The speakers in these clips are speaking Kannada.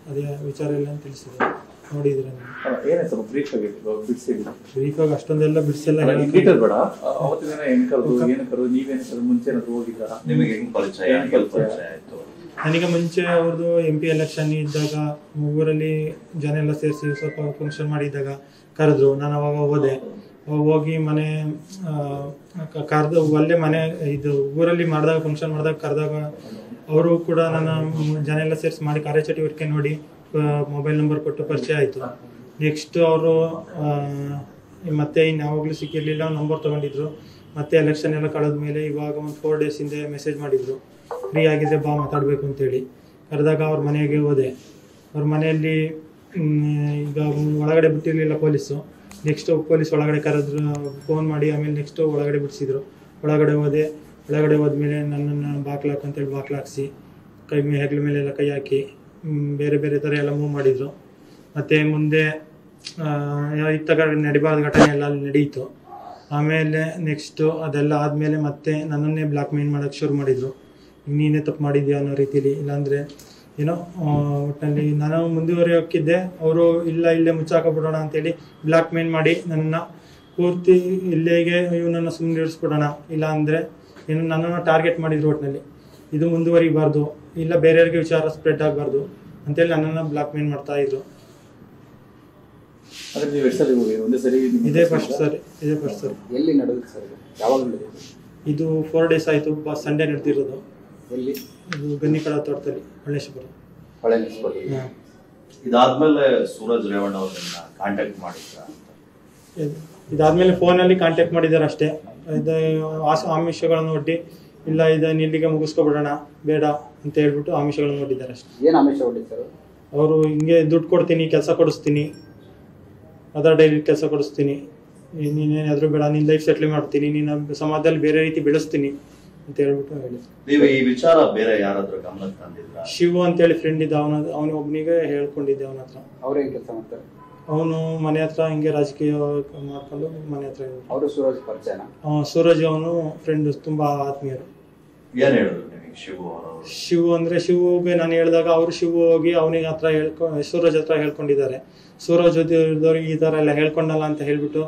ಅದೇ ವಿಚಾರ ಎಲ್ಲ ತಿಳಿಸಿದೆ ನೋಡಿದ್ರೆ ಏನೇ ಸ್ವಲ್ಪ ಬ್ರೀಫ್ ಆಗಿ ಬಿಡಿಸಿಡಿ ಬ್ರೀಫಾಗಿ ಅಷ್ಟೊಂದೆಲ್ಲ ಬಿಡಿಸೆಲ್ಲ ಡೀಟೇಲ್ ಬೇಡ ಅವತ್ತಿನ ದಿನ ಹೆಂಗ್ ಕರೆದು ಏನು ಕರೆದು ನೀವೇನು ಕರೆದು ಮುಂಚೆ ಏನಾದ್ರು ಹೋಗಿದ್ದಾರಾ ನಿಮಗೆ ಹೆಂಗ್ ಪರಿಚಯ ಹೆಂಗ್ ಹೆಂಗ್ ಪರಿಚಯ? ಪರಿಚಯ ಆಯ್ತು ನನಗೆ ಮುಂಚೆ ಅವ್ರದ್ದು ಎಂ ಪಿ ಎಲೆಕ್ಷನ್ ಇದ್ದಾಗ ಊರಲ್ಲಿ ಜನ ಎಲ್ಲ ಸೇರಿಸಿ ಸ್ವಲ್ಪ ಫಂಕ್ಷನ್ ಮಾಡಿದ್ದಾಗ ಕರೆದ್ರು ನಾನು ಅವಾಗ ಹೋದೆ ಅವಾಗ ಹೋಗಿ ಮನೆ ಕರೆದು ಅಲ್ಲೇ ಮನೆ ಇದು ಊರಲ್ಲಿ ಮಾಡಿದಾಗ ಫಂಕ್ಷನ್ ಮಾಡಿದಾಗ ಕರೆದಾಗ ಅವರು ಕೂಡ ನನ್ನ ಮ್- ಜನ ಎಲ್ಲ ಸೇರಿಸಿ ಮಾಡಿ ಕಾರ್ಯಚಟುವಟಿಕೆ ನೋಡಿ ಮೊಬೈಲ್ ನಂಬರ್ ಕೊಟ್ಟು ಪರಿಚಯ ಆಯಿತು ನೆಕ್ಸ್ಟ್ ಅವರು ಮತ್ತೆ ಇನ್ನು ಯಾವಾಗಲೂ ಸಿಕ್ಕಿರಲಿಲ್ಲ ನಂಬರ್ ತೊಗೊಂಡಿದ್ರು ಮತ್ತೆ ಎಲೆಕ್ಷನ್ ಎಲ್ಲ ಕಳೆದ ಮೇಲೆ ಇವಾಗ ಒಂದು ಫೋರ್ ಡೇಸ್ ಹಿಂದೆ ಮೆಸೇಜ್ ಮಾಡಿದ್ರು ಫ್ರೀ ಆಗಿದ್ರೆ ಬಾ ಮಾತಾಡಬೇಕು ಅಂತೇಳಿ ಕರೆದಾಗ ಅವ್ರ ಮನೆಗೆ ಹೋದೆ ಅವ್ರ ಮನೆಯಲ್ಲಿ ಮ್, ಈಗ ಒಳಗಡೆ ಬಿಟ್ಟಿರಲಿಲ್ಲ ಪೊಲೀಸು ನೆಕ್ಸ್ಟ್ ಪೊಲೀಸ್ ಒಳಗಡೆ ಕರೆದ್ರು ಫೋನ್ ಮಾಡಿ ಆಮೇಲೆ ನೆಕ್ಸ್ಟ್ ಒಳಗಡೆ ಬಿಡಿಸಿದ್ರು ಒಳಗಡೆ ಹೋದೆ ಒಳಗಡೆ ಹೋದ್ಮೇಲೆ ನನ್ನನ್ನು ಬಾಕ್ಲಾಕ್ ಅಂತೇಳಿ ಬಾಕ್ಲಾಕ್ಸಿ ಕೈ ಮೇ ಹೆಗ್ಲ ಮೇಲೆಲ್ಲ ಕೈ ಹಾಕಿ ಮ್, ಬೇರೆ ಬೇರೆ ಥರ ಎಲ್ಲ ಮೂವ್ ಮಾಡಿದರು ಮತ್ತು ಮುಂದೆ ಆ, ಇತ್ತ ಕಡೆ ನಡಿಬಾರ್ದ ಘಟನೆ ಎಲ್ಲ ಅಲ್ಲಿ ನಡೀತು ಆಮೇಲೆ ನೆಕ್ಸ್ಟು ಅದೆಲ್ಲ ಆದಮೇಲೆ ಮತ್ತೆ ನನ್ನನ್ನೇ ಬ್ಲಾಕ್ ಮೇಲ್ ಮಾಡೋಕ್ಕೆ ಶುರು ಮಾಡಿದರು ನೀನೇ ತಪ್ಪು ಮಾಡಿದ್ಯಾ ಅನ್ನೋ ರೀತಿಲಿ ಇಲ್ಲಾಂದರೆ ಏನೋ ಆ, ಒಟ್ಟಿನಲ್ಲಿ ನಾನು ಮುಂದುವರಿಯೋಕ್ಕಿದ್ದೆ ಅವರು ಇಲ್ಲ ಇಲ್ಲೇ ಮುಚ್ಚಾಕಬಿಡೋಣ ಅಂತೇಳಿ ಬ್ಲಾಕ್ ಮೇಲ್ ಮಾಡಿ ನನ್ನನ್ನು ಪೂರ್ತಿ ಇಲ್ಲಿಗೆ ಇವನನ್ನು ಸುಮ್ಮನೆ ಇರಿಸ್ಬಿಡೋಣ ಇಲ್ಲ ಅಂದರೆ ಏನು ನನ್ನನ್ನು ಟಾರ್ಗೆಟ್ ಮಾಡಿದ್ರು ಒಟ್ಟಿನಲ್ಲಿ ಇದು ಮುಂದುವರಿಬಾರ್ದು ಇಲ್ಲ ಬೇರೆಯವ್ರಿಗೆ ವಿಚಾರ ಸ್ಪ್ರೆಡ್ ಆಗಬಾರ್ದು ಅಂತೇಳಿ ನನ್ನನ್ನು ಬ್ಲಾಕ್ ಮೇಲ್ ಮಾಡ್ತಾ ಇದ್ರು ಅಂದ್ರೆ ನೀವು ಎಷ್ಟು ಸರಿ ಹೋಗಿ ಒಂದೇ ಸರಿ ನಿಮ್ಮ ಇದೇ ಫಸ್ಟ್ ಸರ್ ಇದೇ ಫಸ್ಟ್ ಸರ್ ಎಲ್ಲಿ ನಡೆದಿತ್ತು ಸರ್ ಇದು ಯಾವಾಗ ನಡೆದಿತ್ತು ಇದು ಫೋರ್ ಡೇಸ್ ಆಯಿತು ಬಾ ಸಂಡೇ ನಡೆದಿರೋದು ಎಲ್ಲಿ ಇದು ಗನ್ನಿಕಳ ತೋಟದಲ್ಲಿ ಮಲ್ಲೇಶ್ವರ ಹೊಳೆ ನೆನೆಸ್ಕೊಳ್ಳಿ ಹಾಂ ಇದಾದ್ಮೇಲೆ ಸೂರಜ್ ರೇವಣ್ಣ ಅವ್ರನ್ನ ಕಾಂಟ್ಯಾಕ್ಟ್ ಮಾಡಿದ್ರ ಅಂತ ಇದು- ಇದಾದ್ಮೇಲೆ ಫೋನಲ್ಲಿ ಕಾಂಟ್ಯಾಕ್ಟ್ ಮಾಡಿದ್ದಾರೆ ಅಷ್ಟೇ ಇದು ಆಸ ಆಮಿಷಗಳನ್ನು ಒಡ್ಡಿ ಇಲ್ಲ ಇದನ್ನ ಇಲ್ಲಿಗೆ ಮುಗಿಸ್ಕೊಬಿಡೋಣ ಬೇಡ ಅಂತ ಹೇಳ್ಬಿಟ್ಟು ಆಮಿಷಗಳನ್ನು ಒಡ್ಡಿದ್ದಾರೆ ಅಷ್ಟೇ ಏನು ಆಮಿಷ ಹೊಡಿತು ಸರ್ ಅವರು ಹಿಂಗೆ ದುಡ್ಡು ಕೊಡ್ತೀನಿ ಕೆಲಸ ಕೊಡಿಸ್ತೀನಿ ಅದರ್ ಡೈಲಿ ಕೆಲಸ ಕೊಡಿಸ್ತೀನಿ ನೀನೇನಾದರೂ ಬೇಡ ನಿನ್ನ ಲೈಫ್ ಸೆಟ್ಲ್ ಮಾಡ್ತೀನಿ ನೀನು ಸಮಾಜದಲ್ಲಿ ಬೇರೆ ರೀತಿ ಬೆಳೆಸ್ತೀನಿ ಅಂತ ಹೇಳ್ಬಿಟ್ಟು ಹೇಳಿ ನೀವು ಈ ವಿಚಾರ ಬೇರೆ ಯಾರಾದ್ರೂ ಗಮನಕ್ಕೆ ತಂದಿದ್ರ ಶಿವು ಅಂತೇಳಿ ಫ್ರೆಂಡ್ ಇದ್ದ ಅವನ ಅವನ ಒಬ್ಬನಿಗೆ ಹೇಳ್ಕೊಂಡಿದ್ದೆ ಅವನ ಹತ್ರ ಅವ್ರೇನು ಕೆಲಸ ಮಾಡ್ತಾರೆ ಅವನು ಮನೆ ಹತ್ರ ಹಿಂಗೆ ರಾಜಕೀಯ ಮಾಡ್ಕೊಂಡು ಮನೆ ಹತ್ರ ಇರೋದು. ಅವರು ಸೂರಜ್ ಪರಿಚಯನ ಆ, ಸೂರಜ್ ಅವನು ಫ್ರೆಂಡ್ ತುಂಬಾ ಆತ್ಮೀಯರು ಏನ್ ಹೇಳಿದ್ರು ನಿಮಗೆ ಶಿವು ಅವರವರು ಶಿವು ಅಂದ್ರೆ ಶಿವುಗೆ ನಾನು ಹೇಳಿದಾಗ ಅವರು ಶಿವು ಹೋಗಿ ಅವನಿಗೆ ಹತ್ರ ಹೇಳ್ಕೊ ಸೂರಜ್ ಹತ್ರ ಹೇಳ್ಕೊಂಡಿದ್ದಾರೆ ಸೂರಜ್ ಜೊತೆದವ್ರಿಗೆ ಈ ತರ ಎಲ್ಲ ಹೇಳ್ಕೊಂಡಲ್ಲ ಅಂತ ಹೇಳ್ಬಿಟ್ಟು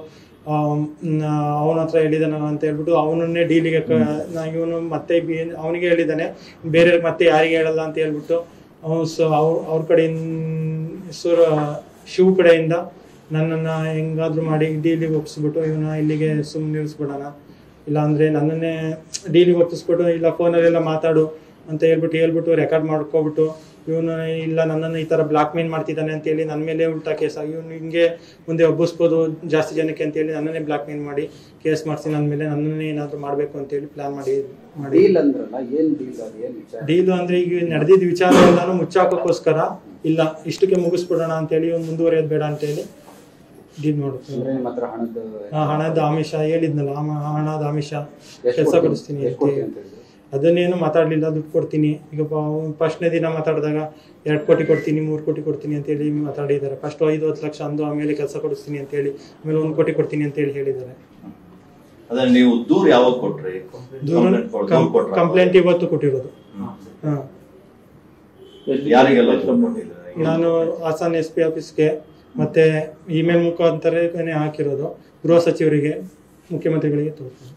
ಅವನ ಹತ್ರ ಹೇಳಿದಾನಲ್ಲ ಅಂತ ಹೇಳ್ಬಿಟ್ಟು ಅವನನ್ನೇ ಡೀಲಿಗೆ ಇವನು ಮತ್ತೆ ಬಿ- ಅವನಿಗೆ ಹೇಳಿದ್ದಾನೆ ಬೇರೆ ಮತ್ತೆ ಯಾರಿಗೆ ಹೇಳಲ್ಲ ಅಂತ ಹೇಳ್ಬಿಟ್ಟು ಅವನು ಸೊ ಅವ್ರ ಅವ್ರ ಕಡೆಯಿಂದ ಸೂರ ಶಿವ್ ಕಡೆಯಿಂದ ನನ್ನನ್ನು ಹೆಂಗಾದ್ರೂ ಮಾಡಿ ಡೀಲಿಗೆ ಒಪ್ಪಿಸ್ಬಿಟ್ಟು ಇವನ ಇಲ್ಲಿಗೆ ಸುಮ್ಮನೆ ನಿಲ್ಲಿಸ್ಬಿಡೋಣ ಇಲ್ಲ ಅಂದರೆ ನನ್ನನ್ನೇ ಡೀಲಿಗೆ ಒಪ್ಪಿಸ್ಬಿಟ್ಟು ಇಲ್ಲ ಫೋನಲ್ಲೆಲ್ಲ ಮಾತಾಡು ಅಂತ ಹೇಳ್ಬಿಟ್ಟು ಹೇಳ್ಬಿಟ್ಟು ರೆಕಾರ್ಡ್ ಮಾಡ್ಕೊಬಿಟ್ಟು ಇವನು ಇಲ್ಲ ನನ್ನನ್ನು ಈ ಥರ ಬ್ಲಾಕ್ ಮೇಲ್ ಮಾಡ್ತಿದ್ದಾನೆ ಅಂತೇಳಿ ನನ್ನ ಮೇಲೆ ಉಲ್ಟಾ ಕೇಸ್ ಆಗಿ ಇವನು ಹಿಂಗೆ ಮುಂದೆ ಒಬ್ಬಿಸ್ಬೋದು ಜಾಸ್ತಿ ಜನಕ್ಕೆ ಅಂತೇಳಿ ನನ್ನನ್ನೇ ಬ್ಲಾಕ್ ಮೇಲ್ ಮಾಡಿ ಕೇಸ್ ಮಾಡಿಸಿ ನನ್ನ ಮೇಲೆ ನನ್ನನ್ನೇ ಏನಾದರೂ ಮಾಡಬೇಕು ಅಂತೇಳಿ ಪ್ಲ್ಯಾನ್ ಮಾಡಿ ಮಾಡಿ ಡೀಲ್ ಅಂದ್ರಲ್ಲ ಏನ್ ಡೀಲ್ ಅದು ಏನ್ ವಿಚಾರ ಡೀಲು ಅಂದ್ರೆ ಈಗ ನಡೆದಿದ್ದ ವಿಚಾರ ಎಲ್ಲಾನು ಮುಚ್ಚಾಕೋಕ್ಕೋಸ್ಕರ ಇಲ್ಲ ಇಷ್ಟಕ್ಕೆ ಮುಗಿಸ್ಬಿಡೋಣ ಅಂತೇಳಿ ಇವ್ನು ಮುಂದುವರಿಯೋದು ಬೇಡ ಅಂತೇಳಿ ಡೀಲ್ ಮಾಡುತ್ತೆ ಅಂದ್ರೆ ನಿಮ್ಮ ಹತ್ರ ಹಣದ ಆ ಹಣದ ಆಮಿಷ ಹೇಳಿದ್ನಲ್ಲ ಆ ಮ- ಹಣದ ಆಮಿಷ ಎಷ್ಟ್ ಕೆಲಸ ಕೊಡ್ತೀನಿ? ಕೊಡಿಸ್ತೀನಿ ಎಷ್ಟ್ ಕೊಡ್ತೀನಿ ಅಂತ ಹೇಳಿದ್ರು? ಅದನ್ನೇನು ಮಾತಾಡಲಿಲ್ಲ ದುಡ್ಡು ಕೊಡ್ತೀನಿ ಈಗ ಫಸ್ಟ್ನೇ ದಿನ ಮಾತಾಡಿದಾಗ ಎರಡು ಕೋಟಿ ಕೊಡ್ತೀನಿ ಮೂರು ಕೋಟಿ ಕೊಡ್ತೀನಿ ಅಂತೇಳಿ ಮಾತಾಡಿದ್ದಾರೆ ಫಸ್ಟ್ ಐದು ಹತ್ತು ಲಕ್ಷ ಅಂದು ಆಮೇಲೆ ಕೆಲಸ ಕೊಡಿಸ್ತೀನಿ ಅಂತೇಳಿ ಆಮೇಲೆ ಒಂದು ಕೋಟಿ ಕೊಡ್ತೀನಿ ಅಂತೇಳಿ ಹೇಳಿದ್ದಾರೆ ಅದೇ ನೀವು ದೂರ ಯಾವಾಗ ಕೊಟ್ರಿ ದೂರ Complaint ಕೊಡ್- ದೂರ್ ಕೊಟ್ರಾ? ಕಂಪ್ಲೇಂಟ್ ಇವತ್ತು ಕೊಟ್ಟಿರೋದು ಹಾಂ ಎಲ್ಲಿ- ಯಾರಿಗೆಲ್ಲ ಎಷ್ಟು ದೂರ್ ಕೊಟ್ಟಿದ್ದೀರಾ? ಕೊಟ್ಟಿದ್ದೀರಾ? ನಾನು ಹಾಸನ್ ಎಸ್ ಪಿ ಆಫೀಸ್ಗೆ ಮತ್ತೆ ಇಮೇಲ್ ಮುಖಾಂತರನೇ ಹಾಕಿರೋದು ಗೃಹ ಸಚಿವರಿಗೆ ಮುಖ್ಯಮಂತ್ರಿಗಳಿಗೆ ತೋರಿಸ್ತೀನಿ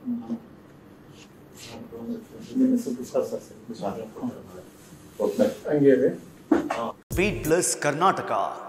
ನಿಮ್ಮ ಹೆಸರು ಸರ್ ಸರ್ ಸರ್ ಸಾಕು. ಹಂಗೆ ಸ್ಪೀಡ್ ಪ್ಲಸ್ ಕರ್ನಾಟಕ